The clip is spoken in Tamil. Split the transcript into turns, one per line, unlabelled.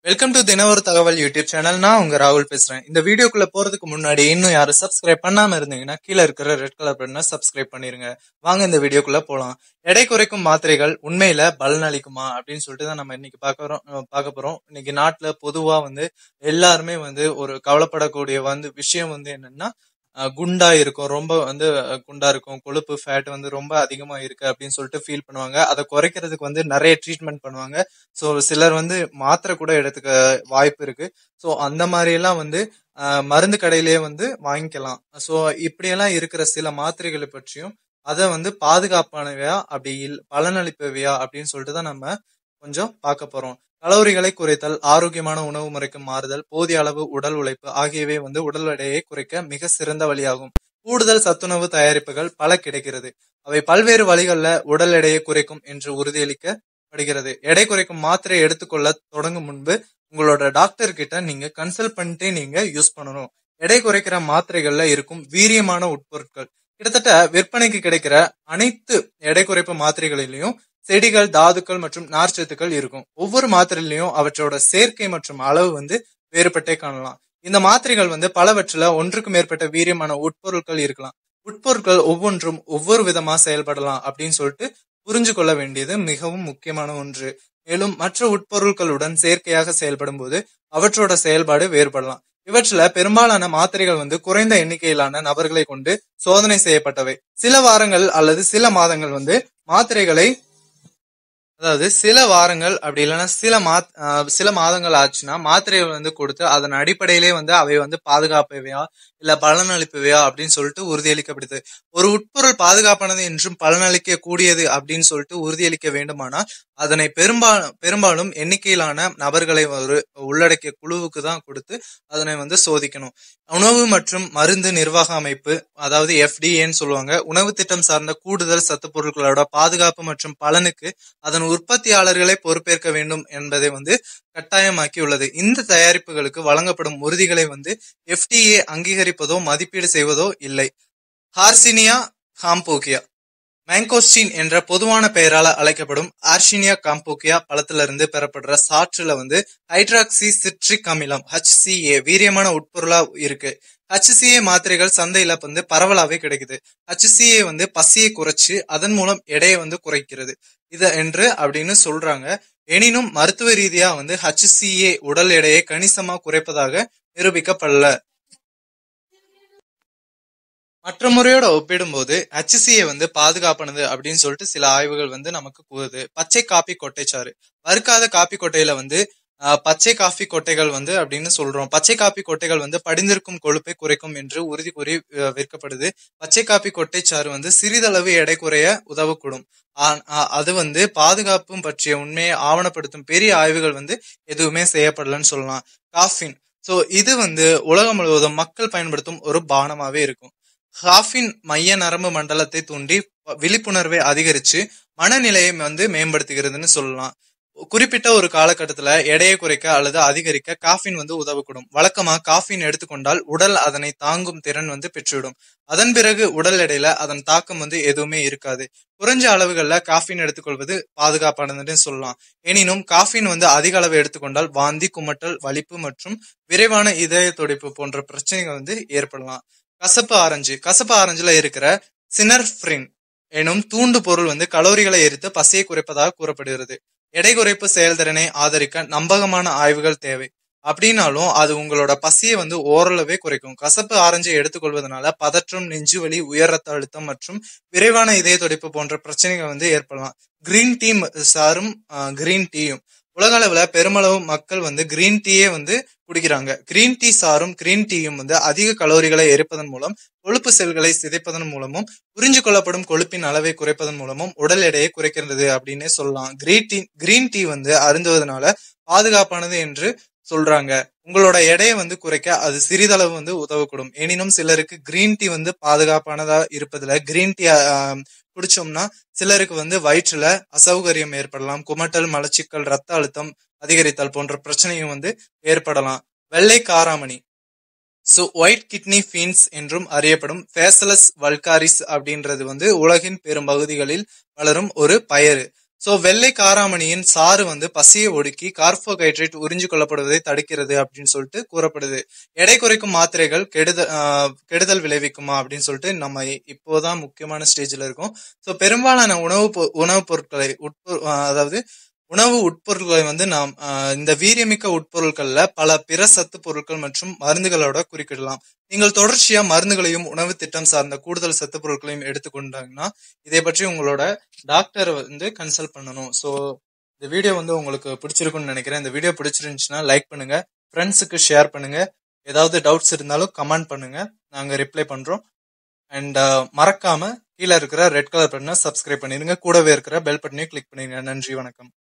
வெல்கம் டு தினவரு தகவல் யூடியூப் சேனல் நான் உங்க ராகுல் பேசுறேன் இந்த வீடியோக்குள்ள போறதுக்கு முன்னாடி இன்னும் யாரும் சப்ஸ்கிரைப் பண்ணாம இருந்தீங்கன்னா கீழே இருக்கிற ரெட் கலர் பட்டனை சப்ஸ்கிரைப் பண்ணிருங்க வாங்க இந்த வீடியோக்குள்ள போலாம் எடை குறைக்கும் மாத்திரைகள் உண்மையில பலனளிக்குமா அப்படின்னு சொல்லிட்டு தான் நம்ம இன்னைக்கு பார்க்கறோம் அஹ் பார்க்க போறோம் இன்னைக்கு நாட்டுல பொதுவா வந்து எல்லாருமே வந்து ஒரு கவலைப்படக்கூடிய வந்து விஷயம் வந்து என்னன்னா அஹ் குண்டா இருக்கும் ரொம்ப வந்து அஹ் குண்டா இருக்கும் கொழுப்பு ஃபேட் வந்து ரொம்ப அதிகமா இருக்கு அப்படின்னு சொல்லிட்டு ஃபீல் பண்ணுவாங்க அதை குறைக்கிறதுக்கு வந்து நிறைய ட்ரீட்மெண்ட் பண்ணுவாங்க ஸோ சிலர் வந்து மாத்திரை கூட எடுத்துக்க வாய்ப்பு இருக்கு ஸோ அந்த மாதிரி எல்லாம் வந்து அஹ், மருந்து கடையிலேயே வந்து வாங்கிக்கலாம் ஸோ இப்படியெல்லாம் இருக்கிற சில மாத்திரைகளை பற்றியும் அதை வந்து பாதுகாப்பானவையா அப்படி இல் பலனளிப்பவையா அப்படின்னு சொல்லிட்டு தான் நம்ம கொஞ்சம் பார்க்க போறோம் கலோரிகளை குறைத்தல் ஆரோக்கியமான உணவு முறைக்கு மாறுதல் போதிய அளவு உடல் உழைப்பு ஆகியவை வந்து உடல் எடையை குறைக்க மிக சிறந்த வழியாகும் கூடுதல் சத்துணவு தயாரிப்புகள் பல கிடைக்கிறது அவை பல்வேறு வழிகளில் உடல் எடையை குறைக்கும் என்று உறுதியளிக்கப்படுகிறது எடை குறைக்கும் மாத்திரை எடுத்துக்கொள்ள தொடங்கும் முன்பு உங்களோட டாக்டர் கிட்ட நீங்க கன்சல்ட் பண்ணிட்டே நீங்க யூஸ் பண்ணணும் எடை குறைக்கிற மாத்திரைகள்ல இருக்கும் வீரியமான உட்பொருட்கள் கிட்டத்தட்ட விற்பனைக்கு கிடைக்கிற அனைத்து எடை குறைப்பு மாத்திரைகளிலையும் செடிகள் தாதுக்கள் மற்றும் நார்ச்சத்துக்கள் இருக்கும் ஒவ்வொரு மாத்திரையிலையும் அவற்றோட சேர்க்கை மற்றும் அளவு வந்து வேறுபட்டே காணலாம் இந்த மாத்திரைகள் வந்து பலவற்றில ஒன்றுக்கு மேற்பட்ட வீரியமான உட்பொருட்கள் இருக்கலாம் உட்பொருட்கள் ஒவ்வொன்றும் ஒவ்வொரு விதமா செயல்படலாம் அப்படின்னு சொல்லிட்டு புரிஞ்சு கொள்ள வேண்டியது மிகவும் முக்கியமான ஒன்று மேலும் மற்ற உட்பொருட்களுடன் செயற்கையாக செயல்படும் போது அவற்றோட செயல்பாடு வேறுபடலாம் இவற்றில பெரும்பாலான மாத்திரைகள் வந்து குறைந்த எண்ணிக்கையிலான நபர்களை கொண்டு சோதனை செய்யப்பட்டவை சில வாரங்கள் அல்லது சில மாதங்கள் வந்து மாத்திரைகளை அதாவது சில வாரங்கள் அப்படி இல்லைன்னா சில மா ஆஹ் சில மாதங்கள் ஆச்சுன்னா மாத்திரைகள் வந்து கொடுத்து அதன் அடிப்படையிலே வந்து அவை வந்து பாதுகாப்பவையா இல்ல பலனளிப்பவையா அப்படின்னு சொல்லிட்டு உறுதியளிக்கப்படுது ஒரு உட்பொருள் பாதுகாப்பானது என்றும் பலனளிக்க கூடியது அப்படின்னு சொல்லிட்டு உறுதியளிக்க வேண்டுமானால் அதனை பெரும்பாலும் பெரும்பாலும் எண்ணிக்கையிலான நபர்களை ஒரு உள்ளடக்கிய குழுவுக்கு தான் கொடுத்து அதனை வந்து சோதிக்கணும் உணவு மற்றும் மருந்து நிர்வாக அமைப்பு அதாவது எஃப்டிஏன்னு சொல்லுவாங்க உணவு திட்டம் சார்ந்த கூடுதல் சத்து பொருட்களோட பாதுகாப்பு மற்றும் பலனுக்கு அதன் உற்பத்தியாளர்களை பொறுப்பேற்க வேண்டும் என்பதை வந்து கட்டாயமாக்கி உள்ளது இந்த தயாரிப்புகளுக்கு வழங்கப்படும் உறுதிகளை வந்து எஃப்டிஏ அங்கீகரிப்பதோ மதிப்பீடு செய்வதோ இல்லை ஹார்சினியா காம்போகியா மேங்கோஸ்டின் என்ற பொதுவான பெயரால அழைக்கப்படும் ஆர்ஷினியா காம்போகியா பழத்திலிருந்து பெறப்படுற சாற்றுல வந்து ஹைட்ராக்சி சிட்ரிக் அமிலம் HCA வீரியமான உட்பொருளா இருக்கு HCA மாத்திரைகள் சந்தையில வந்து பரவலாவே கிடைக்குது HCA வந்து பசியை குறைச்சு அதன் மூலம் எடையை வந்து குறைக்கிறது இது என்று அப்படின்னு சொல்றாங்க எனினும் மருத்துவ ரீதியா வந்து HCA உடல் எடையை கணிசமா குறைப்பதாக நிரூபிக்கப்படல மற்ற முறையோட ஒப்பிடும்போது HCA வந்து பாதுகாப்பானது அப்படின்னு சொல்லிட்டு சில ஆய்வுகள் வந்து நமக்கு கூறுது பச்சை காப்பி கொட்டைச்சாறு வறுக்காத காப்பி கொட்டையில வந்து ஆஹ், பச்சை காஃபி கொட்டைகள் வந்து அப்படின்னு சொல்றோம் பச்சை காப்பி கொட்டைகள் வந்து படிந்திருக்கும் கொழுப்பை குறைக்கும் என்று உறுதி கூறி அஹ், விற்கப்படுது பச்சை காப்பி கொட்டைச்சாறு வந்து சிறிதளவு எடை குறைய உதவக்கூடும் ஆ- ஆ- அது வந்து பாதுகாப்பும் பற்றிய உண்மையை ஆவணப்படுத்தும் பெரிய ஆய்வுகள் வந்து எதுவுமே செய்யப்படலன்னு சொல்லலாம் காஃபின் சோ இது வந்து உலகம் முழுவதும் மக்கள் பயன்படுத்தும் ஒரு பானமாவே இருக்கும் காஃபின் மைய நரம்பு மண்டலத்தை தூண்டி விழிப்புணர்வை அதிகரிச்சு மனநிலையை வந்து மேம்படுத்துகிறதுன்னு சொல்லலாம் குறிப்பிட்ட ஒரு காலகட்டத்துல எடையை குறைக்க அல்லது அதிகரிக்க காஃபின் வந்து உதவக்கூடும் வழக்கமா காஃபின் எடுத்துக்கொண்டால் உடல் அதனை தாங்கும் திறன் வந்து பெற்றுவிடும் அதன் பிறகு உடல் எடையில அதன் தாக்கம் வந்து எதுவுமே இருக்காது குறைஞ்ச அளவுகள்ல காஃபின் எடுத்துக்கொள்வது பாதுகாப்பானதுன்னு சொல்லலாம் எனினும் காஃபின் வந்து அதிக அளவு எடுத்துக்கொண்டால் வாந்தி குமட்டல் வலிப்பு மற்றும் விரைவான இதய துடிப்பு போன்ற பிரச்சனைகள் வந்து ஏற்படலாம் கசப்பு ஆரஞ்சு கசப்பு ஆரஞ்சுல இருக்கிற சினர்ஃப்ரின் எனும் தூண்டு பொருள் வந்து கலோரிகளை எரித்து பசியை குறைப்பதாக கூறப்படுகிறது எடை குறைப்பு செயல்திறனை ஆதரிக்க நம்பகமான ஆய்வுகள் தேவை அப்படின்னாலும் அது உங்களோட பசியை வந்து ஓரளவே குறைக்கும் கசப்பு ஆரஞ்சை எடுத்துக்கொள்வதனால பதற்றம் நெஞ்சுவலி உயர் ரத்த அழுத்தம் மற்றும் விரைவான இதய துடிப்பு போன்ற பிரச்சனைகள் வந்து ஏற்படலாம் கிரீன் டீ சாரும் கிரீன் டீயும் உலக அளவுல பெருமளவு மக்கள் வந்து கிரீன் டீயே வந்து குடிக்கிறாங்க கிரீன் டீ சாரும் கிரீன் டீயும் வந்து அதிக கலோரிகளை எரிப்பதன் மூலம் கொழுப்பு செல்களை சிதைப்பதன் மூலமும் புரிஞ்சு கொள்ளப்படும் கொழுப்பின் அளவை குறைப்பதன் மூலமும் உடல் எடையை குறைக்கிறது அப்படின்னே சொல்லலாம் கிரீன் டீ கிரீன் டீ வந்து அருந்துவதனால பாதுகாப்பானது என்று சொல்றாங்க உங்களோட எடையை வந்து குறைக்க அது சிறிதளவு வந்து உதவக்கூடும் எனினும் சிலருக்கு கிரீன் டீ வந்து பாதுகாப்பானதா இருப்பதுல கிரீன் டீ குடிச்சோம்னா சிலருக்கு வந்து வயிற்றுல அசௌகரியம் ஏற்படலாம் குமட்டல் மலச்சிக்கல் ரத்த அழுத்தம் அதிகரித்தல் போன்ற பிரச்சனையும் வந்து ஏற்படலாம் வெள்ளை காராமணி ஸோ ஒயிட் கிட்னி ஃபீன்ஸ் என்றும் அறியப்படும் ஃபேசலஸ் வல்காரிஸ் அப்படின்றது வந்து உலகின் பெரும் பகுதிகளில் வளரும் ஒரு பயறு சோ வெள்ளை காராமணியின் சாறு வந்து பசியை ஒடுக்கி கார்போஹைட்ரேட் உறிஞ்சு கொள்ளப்படுவதை தடுக்கிறது அப்படின்னு சொல்லிட்டு கூறப்படுது எடை குறைக்கும் மாத்திரைகள் கெடுதல் ஆஹ் கெடுதல் விளைவிக்குமா அப்படின்னு சொல்லிட்டு நம்ம இப்போதான் முக்கியமான ஸ்டேஜ்ல இருக்கோம் சோ பெரும்பாலான உணவு பொ- உணவுப் பொருட்களை உட்பொ ஆஹ் அதாவது உணவு உட்பொருட்களை வந்து நாம் ஆஹ் இந்த வீரியமிக்க உட்பொருட்கள்ல பல பிற சத்து பொருட்கள் மற்றும் மருந்துகளோட குறிப்பிடலாம் நீங்கள் தொடர்ச்சியா மருந்துகளையும் உணவு திட்டம் சார்ந்த கூடுதல் சத்து பொருட்களையும் எடுத்துக்கொண்டாங்கன்னா இதை பற்றி உங்களோட டாக்டரை வந்து கன்சல்ட் பண்ணணும் ஸோ இந்த வீடியோ வந்து உங்களுக்கு பிடிச்சிருக்கும்னு நினைக்கிறேன் இந்த வீடியோ பிடிச்சிருந்துச்சுன்னா லைக் பண்ணுங்க ஃப்ரெண்ட்ஸுக்கு ஷேர் பண்ணுங்க ஏதாவது டவுட்ஸ் இருந்தாலும் கமெண்ட் பண்ணுங்க நாங்க ரிப்ளை பண்றோம் அண்ட் மறக்காம கீழே இருக்கிற ரெட் கலர் பட்டனை சப்ஸ்கிரைப் பண்ணிருங்க கூடவே இருக்கிற பெல் பட்டனையும் கிளிக் பண்ணிருங்க நன்றி வணக்கம்